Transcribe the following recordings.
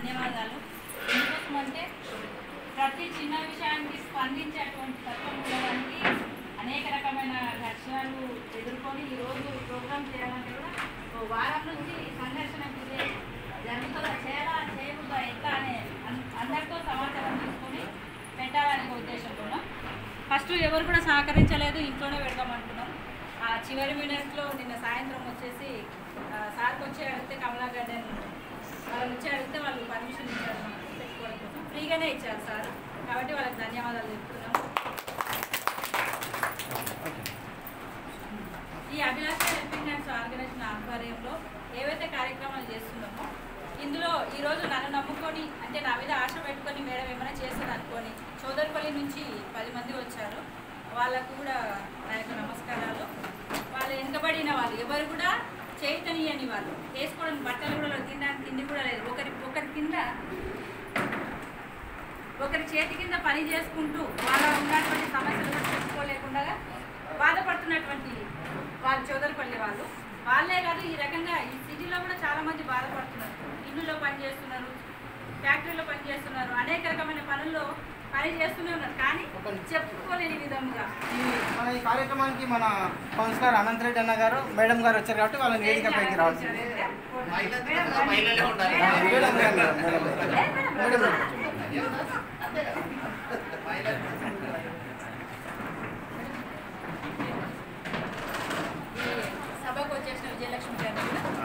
ధన్యవాదాలు ఎందుకోసం అంటే ప్రతి చిన్న విషయానికి స్పందించేటువంటి తత్వం ఉండడానికి అనేక రకమైన ఘర్షణలు ఎదుర్కొని ఈరోజు ప్రోగ్రామ్ చేయాలంటే కూడా ఓ వారం నుంచి సంఘర్షణ గురి జరుగుతుందా చేయాలా చేయకూడదా ఎట్లా అనే అన్- అందరితో సమాచారం తీసుకొని పెట్టాలనే ఒక ఉద్దేశంతో ఫస్ట్ ఎవరు కూడా సహకరించలేదు ఇంట్లోనే పెడదామనుకున్నాం ఆ చివరి మినిట్లో నిన్న సాయంత్రం వచ్చేసి ఆ, సార్కి వచ్చి అడిగితే కమలా గార్డెన్ వాళ్ళు వచ్చి అడిగితే వాళ్ళు పర్మిషన్ ఇచ్చారు మాకు పెట్టుకోవడం కోసం ఫ్రీగానే ఇచ్చారు సార్ కాబట్టి వాళ్ళకి ధన్యవాదాలు చెప్తున్నాం ఈ అభిలాష హెల్పింగ్ హ్యాండ్స్ ఆర్గనైజేషన్ ఆధ్వర్యంలో ఏవైతే కార్యక్రమాలు చేస్తున్నామో ఇందులో ఈరోజు నన్ను నమ్ముకొని అంటే నా మీద ఆశ పెట్టుకొని మేడం ఏమైనా చేస్తుంది అనుకొని చౌదరిపల్లి నుంచి పది మంది వచ్చారు వాళ్ళకు కూడా నా యొక్క నమస్కారాలు వాళ్ళు వెనుకబడిన వాళ్ళు ఎవరు కూడా చైతన్యని వాళ్ళు వేసుకోవడం బట్టలు కూడా లేదు, తినడానికి తిండి కూడా లేదు ఒకరి ఒకరి కింద ఒకరి చేతి కింద పని చేసుకుంటూ వాళ్ళ ఉన్నటువంటి సమస్యలు కూడా చెప్పుకోలేకుండా బాధపడుతున్నటువంటి వాళ్ళు చౌదరిపల్లి వాళ్ళు వాళ్ళే కాదు ఈ రకంగా ఈ సిటీలో కూడా చాలా మంది బాధపడుతున్నారు ఇల్లులో పని చేస్తున్నారు ఫ్యాక్టరీలో పని చేస్తున్నారు అనేక రకమైన పనుల్లో పని చేస్తూనే ఉన్నారు కానీ చెప్పుకోలేని విధంగా ఈ మన ఈ కార్యక్రమానికి మన కౌన్సిలర్ అనంత్ రెడ్డి అన్న గారు మేడం గారు వచ్చారు కాబట్టి వాళ్ళని వేదికపైకి రావచ్చు మహిళలే ఉండాలి. మేడం గారు, మేడం గారు. మేడం గారు. ఈ సభకు వచ్చేసిన విజయలక్ష్మి గారు కూడా.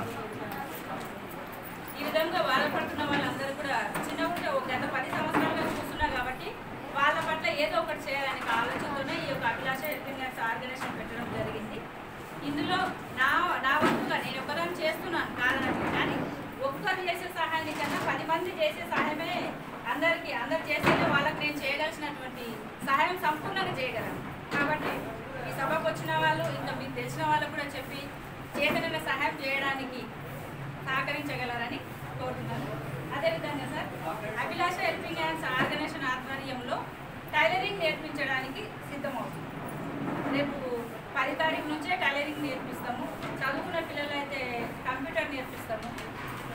ఈ విధంగా బాధపడుతున్న వాళ్ళందరూ కూడా చిన్నగా ఒక గత పది సంవత్సరాలుగా చూస్తున్నా కాబట్టి వాళ్ళ పట్ల ఏదో ఒకటి చేయాలనే ఒక ఆలోచనతోనే ఈ యొక్క అభిలాష హెల్పింగ్ హ్యాండ్స్ ఆర్గనైజేషన్ పెట్టడం జరిగింది ఇందులో నా నా వంతుగా నేను ఒకదాన్ని చేస్తున్నాను కాదనట్టు కానీ ఒక్కరు చేసే సహాయాన్ని కన్నా పది మంది చేసే సహాయమే అందరికీ అందరు చేసేదే వాళ్ళకి నేను చేయగలిసినటువంటి సహాయం సంపూర్ణంగా చేయగలను కాబట్టి ఈ సభకు వచ్చిన వాళ్ళు ఇంకా మీకు తెలిసిన వాళ్ళకు కూడా చెప్పి చేతనైన సహాయం చేయడానికి సహకరించగలరని కోరుతున్నాను అదేవిధంగా sir Abhilasha helping hands organisation ఆధ్వర్యంలో టైలరింగ్ నేర్పించడానికి సిద్ధమవుతుంది రేపు పది తారీఖు నుంచే టైలరింగ్ నేర్పిస్తాము చదువుకున్న పిల్లలైతే కంప్యూటర్ నేర్పిస్తాము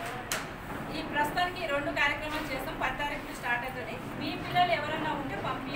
ఈ ప్రస్తుతానికి రెండు కార్యక్రమాలు చేస్తాం పది తారీఖు స్టార్ట్ అవుతుంది మీ పిల్లలు ఎవరైనా ఉంటే పంపి